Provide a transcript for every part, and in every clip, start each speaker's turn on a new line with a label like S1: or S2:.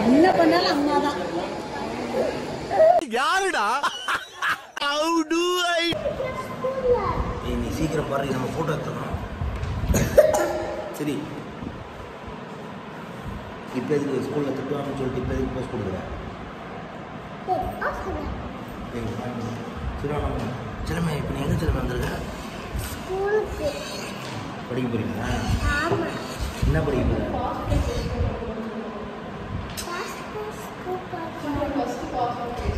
S1: என்ன பண்ணாலும் அம்மா தான்
S2: யாருடா ஹவு டு ஐ
S3: ஏய் நீ சீக்கிரம் பாரு நம்ம ஃபோட்டோ எடுத்துக்கணும் சரி இப்போ எதுக்கு ஸ்கூலில் திட்டுவாங்கன்னு சொல்லிட்டு இப்போ எதுக்கு போஸ்ட் கொடுக்குறேன் ஏய் சரி நம்ம சிலமே இப்போ நீ எங்கே சிலமே வந்திருக்க
S4: ஸ்கூலுக்கு
S3: படிக்க போறீங்களா
S4: ஆமா
S3: என்ன படிக்க போற
S4: ஃபர்ஸ்ட் ஸ்கூல் போகிறேன்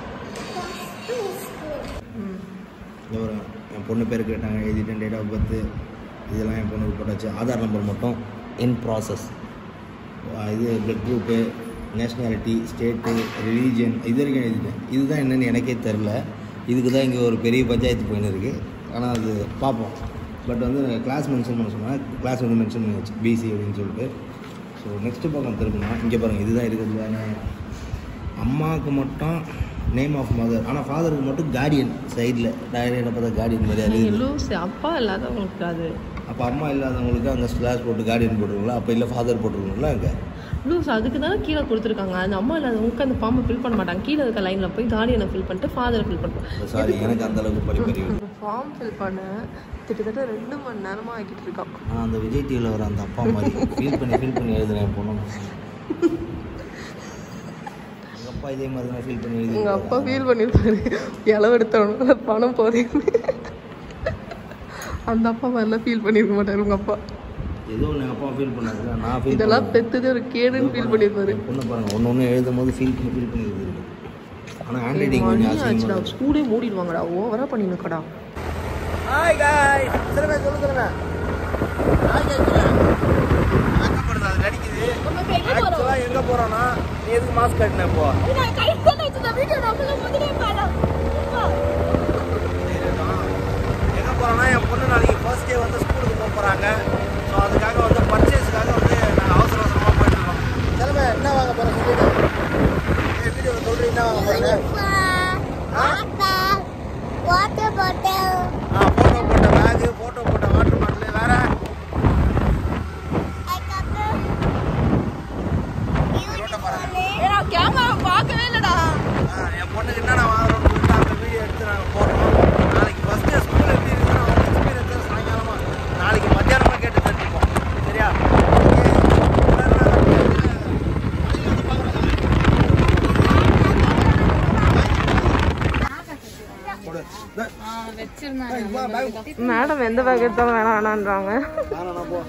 S4: ஸ்கூல்
S3: இங்க பாருங்க என் பொண்ணு பேர் கேட்டாங்க எழுதிட்டேன் டேட் ஆஃப் பர்த்து இதெல்லாம் என் பொண்ணுக்கு போட்டாச்சு ஆதார் நம்பர் மட்டும் இன் ப்ராசஸ் இது blood group nationality state religion இது வரைக்கும் எழுதிட்டேன் இதுதான் என்னென்னு எனக்கே தெரில இதுக்கு தான் இங்கே ஒரு பெரிய பஞ்சாயத்து போயின்னு இருக்குது ஆனால் அது பார்ப்போம் பட் வந்து கிளாஸ் மென்ஷன் பண்ண சொன்னால் கிளாஸ் வந்து மென்ஷன் பண்ணியாச்சு பிசி அப்படின்னு சொல்லிட்டு ஸோ நெக்ஸ்ட்டு பக்கம் திரும்பினா இங்கே பாருங்கள் இதுதான் இருக்குது தானே அம்மாவுக்கு மட்டும் நேம் ஆஃப் மதர் ஆனால் ஃபாதருக்கு மட்டும் கார்டியன் சைடில் டைரியில் பார்த்தா கார்டியன் மாதிரி
S5: நீங்க
S3: அறியுது
S5: லூஸ் அப்பா இல்லாதவங்களுக்கு அது
S3: அப்போ அம்மா இல்லாதவங்களுக்கு அங்கே ஸ்லாஷ் போட்டு கார்டியன் போட்டுருங்களா அப்போ இல்லை ஃபாதர் போட்டுருங்களா அங்கே
S5: லூஸ் அதுக்கு தானே கீழே கொடுத்துருக்காங்க அந்த அம்மா இல்லாதவங்களுக்கு அந்த ஃபார்மை ஃபில் பண்ண மாட்டாங்க கீழே இருக்க லைனில் போய் கார்டியனை ஃபில் பண்ணிட்டு ஃபாதரை ஃபில் பண்ணுவோம்
S3: சாரி எனக்கு அந்த அளவுக்கு படிப்பறிவு
S5: ஃபார்ம் ஃபில் பண்ண கிட்டத்தட்ட ரெண்டு மணி நேரமாக ஆக்கிட்டு இருக்கான்
S3: நான் அந்த விஜய் டிவியில் வர அந்த அப்பா மாதிரி ஃபீல் பண்ணி ஃபீல் பண்ணி எழுதுறேன் என் பொண்ணு எங்கள் அப்பா இதே மாதிரி தான் ஃபீல் பண்ணி எழுதி
S5: எங்கள் அப்பா ஃபீல் பண்ணியிருப்பாரு இளவெடுத்தவனுக்கு பணம் போதேன்னு அந்த அப்பா மாதிரிலாம் ஃபீல் பண்ணியிருக்க மாட்டார் உங்கள் அப்பா
S3: ஏதோ ஒன்று எங்கள் அப்பா ஃபீல் பண்ணாரு நான் ஃபீல்
S5: இதெல்லாம் பெத்தது ஒரு கேடுன்னு ஃபீல் பண்ணியிருப்பாரு
S3: என் பொண்ணு பாருங்க ஒன்று ஒன்று எழுதும் போது ஃபீல் பண்ணி ஃபீல் பண்ணி எழுதிருக்கு ஆனால் ஹேண்ட் ரைட்டிங் கொஞ்சம்
S5: ஆச்சுடா
S3: அசிங்கமாக
S5: ஸ்கூலே மூடிடுவாங்கடா ஓவராக பண்ணிருக்கடா
S3: ஹாய் காய் சொல்லுங்க சொல்லுங்க சொல்லுங்க ஹாய் கேட்குறேன் ஆக்கப்படுது அது நடிக்குது ஆக்சுவலாக எங்கே போகிறோன்னா நீ எதுக்கு மாஸ்க் கட்டின இப்போ எங்கே போகிறோன்னா என் பொண்ணு நாளைக்கு ஃபர்ஸ்ட் டே வந்து ஸ்கூலுக்கு போக போகிறாங்க ஸோ அதுக்காக வந்து பர்ச்சேஸ்க்காக வந்து நாங்கள் அவசர அவசரமாக போயிட்டுருக்கோம் செலவு என்ன வாங்க போகிறோம் சொல்லிட்டு வீடியோ சொல்கிறீங்க என்ன வாங்க போகிறீங்க
S4: வாட்டர் பாட்டில்
S3: ஆ ஃபோட்டோ போட்ட பேகு ஃபோட்டோ போட்ட வாட்டர் பாட்டில் வேறு
S5: கேமரா பார்க்கவே இல்லடா
S3: ஆ, என் பொண்ணுக்கு என்னென்ன வாங்குறோம்னு சொல்லிட்டு அந்த வீடியோ எடுத்து நாங்கள் போடுறோம் நாளைக்கு ஃபஸ்ட்டு ஸ்கூல் எப்படி இருக்குன்னு அவங்க எக்ஸ்பீரியன்ஸ் சாயங்காலமா நாளைக்கு மத்தியானமாக கேட்டு தெரிஞ்சுப்போம் சரியா
S5: மேடம் எந்த பேக் எடுத்தாலும் வேணாம் வேணான்றாங்க
S3: போ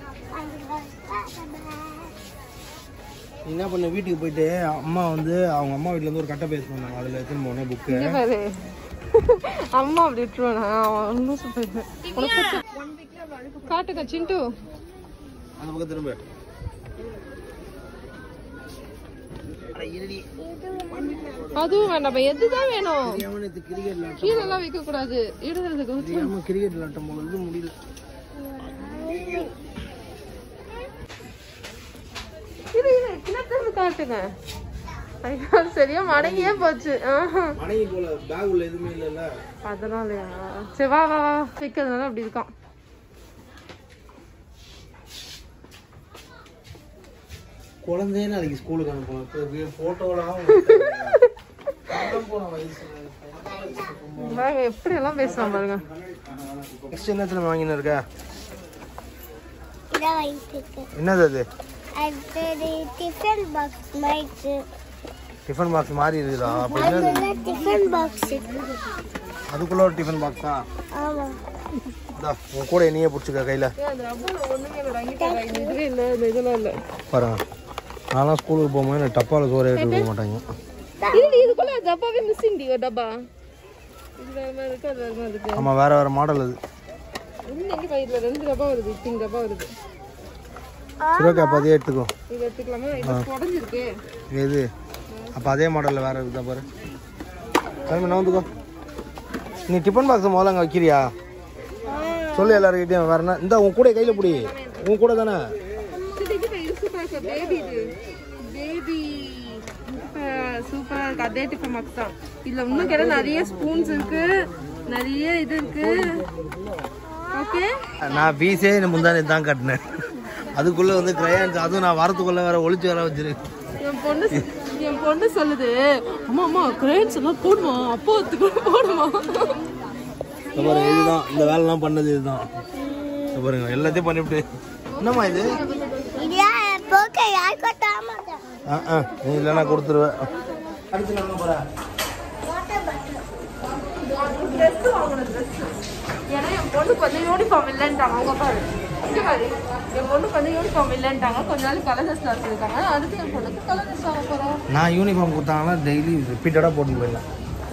S3: நீ என்ன பண்ண வீட்டுக்கு போயிட்டு அம்மா வந்து அவங்க அம்மா வீட்டிலேருந்து ஒரு கட்டை பேஸ் பண்ணாங்க அதில் எடுத்துன்னு போனேன் புக்கு
S5: இங்க பாரு அம்மா அப்படி விட்டுருவானா அவன் லூசு போயிடுவேன் உனக்கு பிடிச்ச- காட்டுங்க சிண்டு
S3: அந்த பக்கம் திரும்ப
S5: அதுவும் வேண்டாம் எதுதான் வேணும்
S3: அவனுக்கு கிரிக்கெட்
S5: கீழே எல்லாம் வைக்க கூடாது இடுறதுக்கு
S3: தெரியாம கிரிக்கெட் விளாட்டும் போது முடியல
S5: இது இது கிணத்துல காட்டுங்க ஐயோ, சரியா மடங்கியே போச்சு ஆஹா.
S3: மனைவி போல பேக் உள்ள எதுவுமே இல்லைல்ல
S5: அதனாலயா சரி வா வா வா வைக்கிறதுனால அப்படி இருக்கான்
S3: குழந்தையே நாளைக்கு ஸ்கூலுக்கு அனுப்பலாம் இப்போ ஃபோட்டோலாம் போன வயசு
S5: பாருங்க எப்படி எல்லாம் பேசுறான் பாருங்க
S3: நெக்ஸ்ட் என்னத்துல வாங்கின்னு இருக்க
S4: இதான் வாங்கிட்டு
S3: என்னது அது
S4: அது டிஃபன் பாக்ஸ் மாதிரி
S3: டிஃபன் பாக்ஸ் மாதிரி இருக்குதா அப்போ என்னது
S4: அதுல டிஃபன் பாக்ஸ்
S3: அதுக்குள்ள ஒரு டிஃபன் பாக்ஸா
S4: ஆமா
S3: இதா உன் கூட நீயே பிடிச்சிக்க கையில்
S5: இதுவே இல்லை இந்த இதெல்லாம் இல்லை
S3: பாருங்க நான்லாம் ஸ்கூலுக்கு போகும்போது எனக்கு டப்பாவில் சோறு எடுத்து போக மாட்டாங்க
S5: இது இதுக்குள்ள டப்பாவே மிஸ்ஸிங் டி ஒரு டப்பா இது வேற மாதிரி இருக்கு அது வேற மாதிரி இருக்கு
S3: ஆமாம் வேறு வேறு மாடல் அது
S5: இன்னைக்கு இதுல ரெண்டு டப்பா வருது பிங்க் டப்பா வருது
S3: சிவக்கா அப்போ அதே எடுத்துக்கோ
S5: இது எடுத்துக்கலாமா இது உடஞ்சிருக்கு
S3: எது அப்போ அதே மாடலில் வேறு இருக்குதா பாரு கிளம்பி நவுந்துக்கோ நீ டிஃபன் பாக்ஸ் முதல்ல அங்கே வைக்கிறியா சொல்லு எல்லாருக்கிட்டையும் வேற என்ன இந்த உன் கூட கையில் பிடி உன் கூட தானே
S5: இது இது இருக்கு பாக்க பேபி இது பேபி சூப்பரா இருக்கு அதே டிஃபன் பாக்ஸ் தான் இதுல இன்னும் கேட்ட நிறைய ஸ்பூன்ஸ் இருக்கு நிறைய இது இருக்கு ஓகே
S3: நான் ஃபீஸே முந்தானே தான் கட்டினேன் அதுக்குள்ள வந்து கிரையான்ஸ் அதுவும் நான் வரத்துக்குள்ள வேற ஒளிச்சு வேற வச்சிருக்கேன்
S5: என் பொண்ணு என் பொண்ணு சொல்லுது அம்மா அம்மா கிரேட்ஸ் எல்லாம் போடுமா அப்போ ஒத்துக்கூட போடுமா
S3: இங்க பாருங்க இதுதான் இந்த வேலைலாம் பண்ணது இதுதான் இங்க பாருங்க எல்லாத்தையும் பண்ணிவிட்டு என்னம்மா இது
S4: இல்லையா போக்க யாருக்கும் தர மாட்டேன்
S3: ஆ ஆ நீ இல்லைன்னா கொடுத்துருவேன் அடுத்து என்ன பண்ண போற
S4: வாட்டர் பாட்டில்
S5: ட்ரெஸ் வாங்கணும் ட்ரெஸ் ஏன்னா என் பொண்ணுக்கு வந்து யூனிஃபார்ம் இல்லைன்ட்டாங்க அவங்க பாரு இங்க பாரு என் பொண்ணுக்கு வந்து யூனிஃபார்ம் இல்லைன்ட்டாங்க கொஞ்ச நாள் கலர் ட்ரெஸ் இருக்காங்க அடுத்து என் பொண்ணுக்கு கலர் ட்ரெஸ் வாங்க போறோம்
S3: நான் யூனிஃபார்ம் கொடுத்தாங்கன்னா டெய்லி ரிப்பீட்டடாக போட்டு போயிடலாம்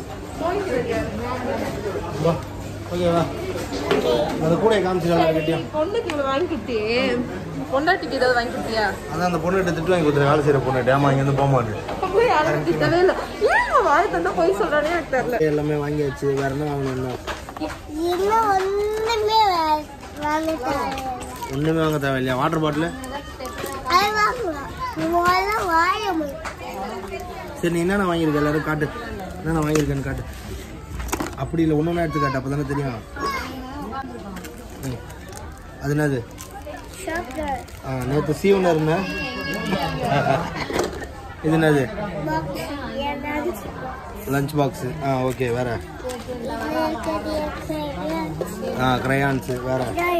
S3: வா ஓகேவா அந்த கூடையை காமிச்சிடலாம் கட்டியா
S5: பொண்ணுக்கு இவ்வளவு வாங்கி கொடுத்தி பொண்டாட்டிக்கு ஏதாவது வாங்கி கொடுத்தியா
S3: அதான் அந்த பொண்ணுகிட்ட திட்டு வாங்கி கொடுத்துரு வேலை செய்கிற பொண்ணு டேமா இங்கேருந்து போக மாட்டேன்
S5: அப்ப போய் யாரும் திட்டவே இல்லை ஏன் அவன் வாய் தந்தா போய் சொல்றானே எனக்கு தெரியல
S3: எல்லாமே வாங்கியாச்சு வேற என்ன வாங்கணும் இன்னும்
S4: இன்னும் ஒண்ணுமே வா- வாங்க தேவையில்லை.
S3: ஒன்றுமே வாங்க தேவையில்லையா வாட்டர் பாட்டில்
S4: அது வாங்கலாம் முதல்ல வாய முடியும்
S3: சரி நீ என்னென்ன வாங்கியிருக்க எல்லாரும் காட்டு என்னென்ன வாங்கியிருக்கேன்னு காட்டு அப்படி இல்லை ஒன்று ஒன்றா எடுத்து காட்டு அப்போ தானே தெரியும் ம். அது என்னது
S4: சாக்லேட்
S3: ஆ நேற்று சீவனில் இருந்தேன் இது என்னது
S4: பாக்ஸ் ஏதாவது
S3: லஞ்ச் பாக்ஸு ஆ ஓகே வேற ஆ க்ரையான்ஸு வேற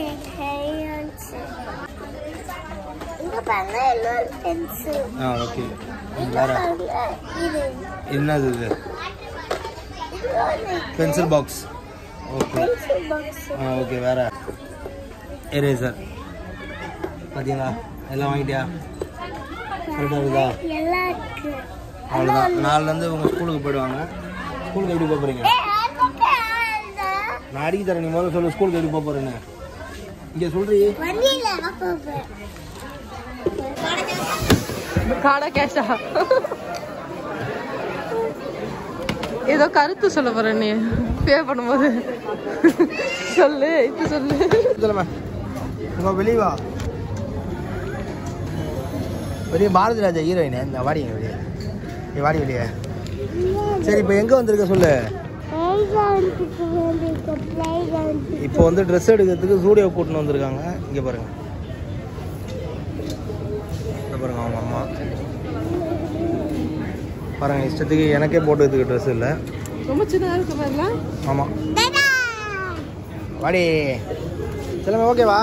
S4: இங்க பாருங்க இன்னொரு பென்சில்
S3: ஆ ஓகே
S4: இங்க
S3: வேற
S4: பாருங்க இது
S3: என்னது இது
S4: இன்னொரு
S3: pencil box okay
S4: pencil box
S3: ஆ ஓகே வேற எரேசர் பார்த்தீங்களா எல்லாம் வாங்கிட்டியா கரெக்டாக இருக்குதா
S4: எல்லாம் இருக்கு
S3: அவ்வளோதான் நாலுலேருந்து உங்கள் ஸ்கூலுக்கு போயிடுவாங்க ஸ்கூலுக்கு எப்படி போக போகிறீங்க
S4: ஏய், அதுக்கு ஆளுதா.
S3: நான் அடிக்க தரேன் நீ முதல்ல சொல்லு ஸ்கூலுக்கு எப்படி போக போகிறேன்னு இங்கே சொல்கிறீ
S4: வண்டியில நான் போவேன்
S5: காடா கேஷா ஏதோ கருத்து சொல்ல போற நீ பே பண்ணும்போது சொல்லு இது சொல்லு
S3: சொல்லுமா உங்க வெளியே வா வெளியே பாரதி ராஜா ஹீரோயின் இந்த வாடிங்க வெளியே நீ வாடி வெளியே சரி இப்போ எங்கே வந்திருக்க சொல்லு இப்போ வந்து ட்ரெஸ் எடுக்கிறதுக்கு ஸ்டூடியோ கூட்டின்னு வந்திருக்காங்க இங்கே பாருங்க இங்க பாருங்க அவங்க அம்மா பாருங்க இஷ்டத்துக்கு எனக்கே போட்டுக்கிறதுக்கு ட்ரெஸ் இல்லை
S5: ரொம்ப சின்னதா இருக்கு பாருல
S3: ஆமாம் வாடி சொல்லுங்க ஓகேவா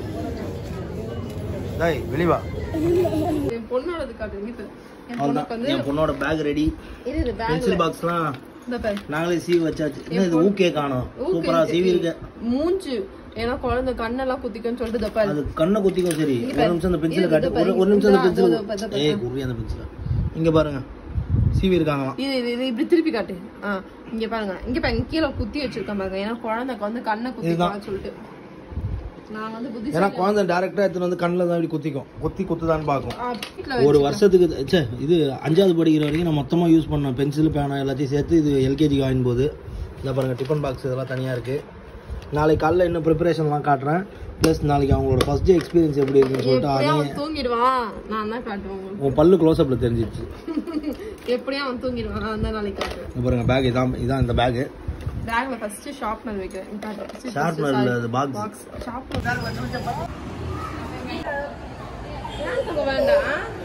S3: டேய் வெளியே வா
S5: என் பொண்ணோடது காட்டுங்க இது என்
S3: அவ்வளோதான்
S5: பொண்ணுக்கு வந்து
S3: என் பொண்ணோட பேக் ரெடி
S5: இது இது பேக்ல
S3: பென்சில் பாக்ஸ்லாம்
S5: இந்த பாரு
S3: நாங்களே சீவி வச்சாச்சு என்ன இது ஊக்கே காணோம் சூப்பரா சீவி இருக்க
S5: மூஞ்சு ஏன்னா குழந்தை கண்ணெல்லாம் குத்திக்குன்னு சொல்லிட்டு இதோ பாரு
S3: அது கண்ணை குத்திக்கும் சரி
S5: இங்க
S3: ஒரு
S5: பாரு.
S3: நிமிஷம் அந்த பென்சிலை
S5: இது
S3: காட்டு
S5: பாரு.
S3: ஒரு ஒரு நிமிஷம் அந்த
S5: இதோ,
S3: பென்சில்
S5: இதோ, இதோ, இதோ.
S3: ஏய் குருவி அந்த பென்சிலை இங்க பாருங்க சீவி இருக்காங்களாம்
S5: இது இது இது இப்படி திருப்பி காட்டு ஆ இங்க பாருங்க இங்க பாருங்க கீழே குத்தி வச்சிருக்கேன் பாருங்க ஏன்னா குழந்தைக்கு வந்து கண்ணை குத்திக்கலாம் சொல்லிட்டு நான் வந்து புத்தி
S3: ஏன்னா குழந்தை டேரக்டா எடுத்துட்டு வந்து கண்ணில் தான் இப்படி குத்திக்கும் குத்தி குத்துதான்னு பார்க்கும்
S5: வீட்டுல
S3: ஒரு வருஷத்துக்கு ச்சே இது அஞ்சாவது படிக்கிற வரைக்கும் நான் மொத்தமாக யூஸ் பண்ணேன் பென்சில் பேனா எல்லாத்தையும் சேர்த்து இது எல்கேஜி வாங்கும் போது இதை பாருங்கள் டிஃபன் பாக்ஸ் இதெல்லாம் தனியாக இருக்குது நாளைக்கு காலைல இன்னும் ப்ரிப்பரேஷன்லாம் காட்டுறேன் ப்ளஸ் நாளைக்கு அவங்களோட ஃபர்ஸ்ட் டே எக்ஸ்பீரியன்ஸ் எப்படி இருக்குன்னு சொல்லிட்டு
S5: எப்படியும்
S3: அதையும்
S5: அவன் தூங்கிடுவான் நான் தான் காட்டுவேன் உங்களுக்கு.
S3: உன் பல்லு க்ளோஸ்அப்பில் தெரிஞ்சிச்சு
S5: எப்படியும் அவன் தூங்கிடுவான் நான் தான் நாளைக்கு காட்டுவேன்
S3: இங்க பாருங்க பேக் இதான் இதான் இந்த பேக்கு
S5: பேக்ல ஃபர்ஸ்ட் ஷார்ப்னர் வைக்கிறேன் இங்க காட்டு. First
S3: ஷார்ப்னர் இல்லை அது பாக்ஸ்
S5: பாக்ஸ் ஷார்ப்னர் ஏன் சொல்ல வேண்டாம்